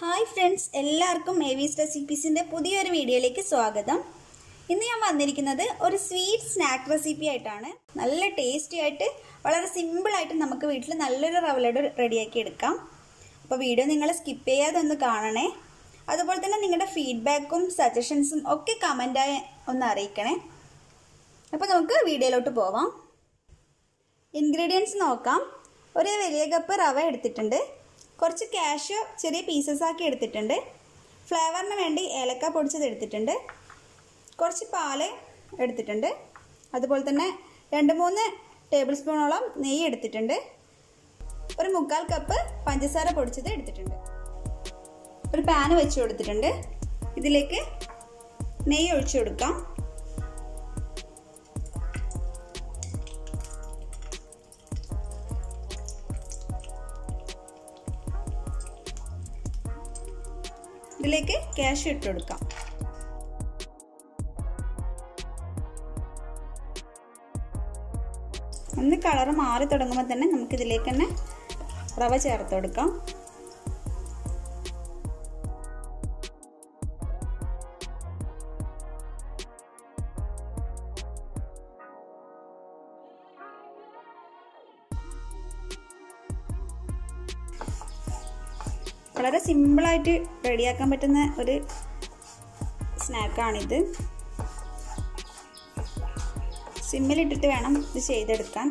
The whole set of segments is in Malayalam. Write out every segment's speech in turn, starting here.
ഹായ് ഫ്രണ്ട്സ് എല്ലാവർക്കും മേവീസ് റെസിപ്പീസിൻ്റെ പുതിയൊരു വീഡിയോയിലേക്ക് സ്വാഗതം ഇന്ന് ഞാൻ വന്നിരിക്കുന്നത് ഒരു സ്വീറ്റ് സ്നാക്ക് റെസിപ്പി ആയിട്ടാണ് നല്ല ടേസ്റ്റി ആയിട്ട് വളരെ സിമ്പിളായിട്ട് നമുക്ക് വീട്ടിൽ നല്ലൊരു റവലഡ് റെഡിയാക്കി എടുക്കാം അപ്പോൾ വീഡിയോ നിങ്ങൾ സ്കിപ്പ് ചെയ്യാതെ ഒന്ന് കാണണേ അതുപോലെ തന്നെ നിങ്ങളുടെ ഫീഡ്ബാക്കും സജഷൻസും ഒക്കെ കമൻറ്റായി ഒന്ന് അറിയിക്കണേ അപ്പോൾ നമുക്ക് വീഡിയോയിലോട്ട് പോവാം ഇൻഗ്രീഡിയൻസ് നോക്കാം ഒരു വലിയ കപ്പ് റവ എടുത്തിട്ടുണ്ട് കുറച്ച് കാഷ്യൂ ചെറിയ പീസസ് ആക്കി എടുത്തിട്ടുണ്ട് ഫ്ലേവറിന് വേണ്ടി ഏലക്ക പൊടിച്ചത് എടുത്തിട്ടുണ്ട് കുറച്ച് പാല് എടുത്തിട്ടുണ്ട് അതുപോലെ തന്നെ രണ്ട് മൂന്ന് ടേബിൾ സ്പൂണോളം നെയ്യ് എടുത്തിട്ടുണ്ട് ഒരു മുക്കാൽ കപ്പ് പഞ്ചസാര പൊടിച്ചത് എടുത്തിട്ടുണ്ട് ഒരു പാന് വെച്ച് കൊടുത്തിട്ടുണ്ട് ഇതിലേക്ക് നെയ്യ് ഒഴിച്ചു കൊടുക്കാം ഇതിലേക്ക് ക്യാഷ് ഇട്ട് കൊടുക്കാം ഒന്ന് കളർ മാറി തുടങ്ങുമ്പോൾ തന്നെ നമുക്ക് ഇതിലേക്ക് തന്നെ റവ ചേർത്ത് കൊടുക്കാം വളരെ സിമ്പിളായിട്ട് റെഡിയാക്കാൻ പറ്റുന്ന ഒരു സ്നാക്കാണിത് സിമ്മിലിട്ടിട്ട് വേണം ഇത് ചെയ്തെടുക്കാൻ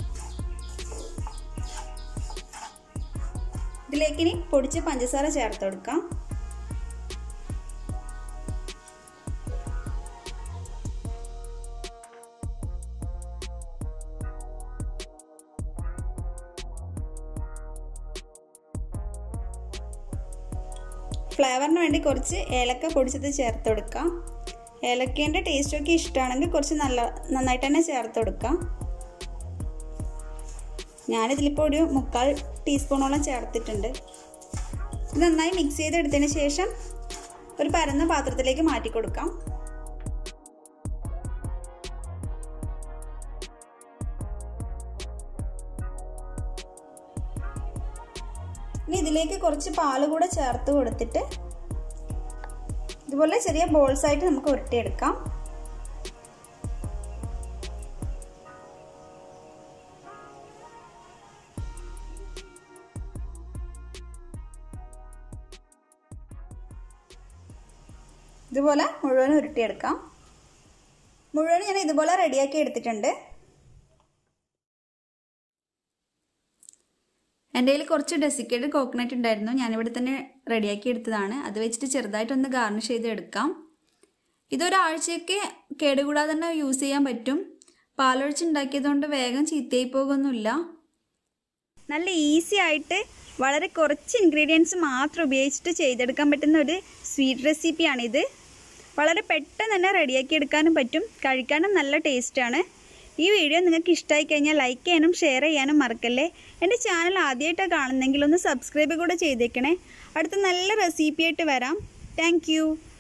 ഇതിലേക്ക് ഇനി പൊടിച്ച് പഞ്ചസാര ചേർത്ത് കൊടുക്കാം ഫ്ലേവറിന് വേണ്ടി കുറച്ച് ഏലക്ക പൊടിച്ചത് ചേർത്ത് കൊടുക്കാം ഏലക്കേൻ്റെ ടേസ്റ്റൊക്കെ ഇഷ്ടമാണെങ്കിൽ കുറച്ച് നല്ല നന്നായിട്ട് തന്നെ ചേർത്ത് കൊടുക്കാം ഞാനിതിലിപ്പോൾ ഒരു മുക്കാൽ ടീസ്പൂണോളം ചേർത്തിട്ടുണ്ട് ഇത് നന്നായി മിക്സ് ചെയ്തെടുത്തതിന് ശേഷം ഒരു പരന്ന പാത്രത്തിലേക്ക് മാറ്റി കൊടുക്കാം ഇനി ഇതിലേക്ക് കുറച്ച് പാല് കൂടെ ചേർത്ത് കൊടുത്തിട്ട് ഇതുപോലെ ചെറിയ ബോൾസ് ആയിട്ട് നമുക്ക് ഉരുട്ടിയെടുക്കാം ഇതുപോലെ മുഴുവൻ ഉരുട്ടിയെടുക്കാം മുഴുവൻ ഞാൻ ഇതുപോലെ റെഡിയാക്കി എടുത്തിട്ടുണ്ട് എൻ്റെ കയ്യിൽ കുറച്ച് ഡെസിക്കേറ്റഡ് കോക്കനട്ട് ഉണ്ടായിരുന്നു ഞാനിവിടെ തന്നെ റെഡിയാക്കി എടുത്തതാണ് അത് വെച്ചിട്ട് ചെറുതായിട്ടൊന്ന് ഗാർണിഷ് ചെയ്ത് എടുക്കാം ഇതൊരാഴ്ചയ്ക്ക് കേടുകൂടാതെ തന്നെ യൂസ് ചെയ്യാൻ പറ്റും പാലൊഴിച്ചുണ്ടാക്കിയതുകൊണ്ട് വേഗം ചീത്തയായി പോകുന്നില്ല നല്ല ഈസി ആയിട്ട് വളരെ കുറച്ച് ഇൻഗ്രീഡിയൻസ് മാത്രം ഉപയോഗിച്ചിട്ട് ചെയ്തെടുക്കാൻ പറ്റുന്ന ഒരു സ്വീറ്റ് റെസിപ്പിയാണിത് വളരെ പെട്ടെന്ന് തന്നെ റെഡിയാക്കി എടുക്കാനും പറ്റും കഴിക്കാനും നല്ല ടേസ്റ്റാണ് ഈ വീഡിയോ നിങ്ങൾക്ക് ഇഷ്ടമായി കഴിഞ്ഞാൽ ലൈക്ക് ചെയ്യാനും ഷെയർ ചെയ്യാനും മറക്കല്ലേ എൻ്റെ ചാനൽ ആദ്യമായിട്ടാണ് കാണുന്നെങ്കിൽ ഒന്ന് സബ്സ്ക്രൈബ് കൂടെ ചെയ്തേക്കണേ അടുത്ത നല്ല റെസിപ്പിയായിട്ട് വരാം താങ്ക്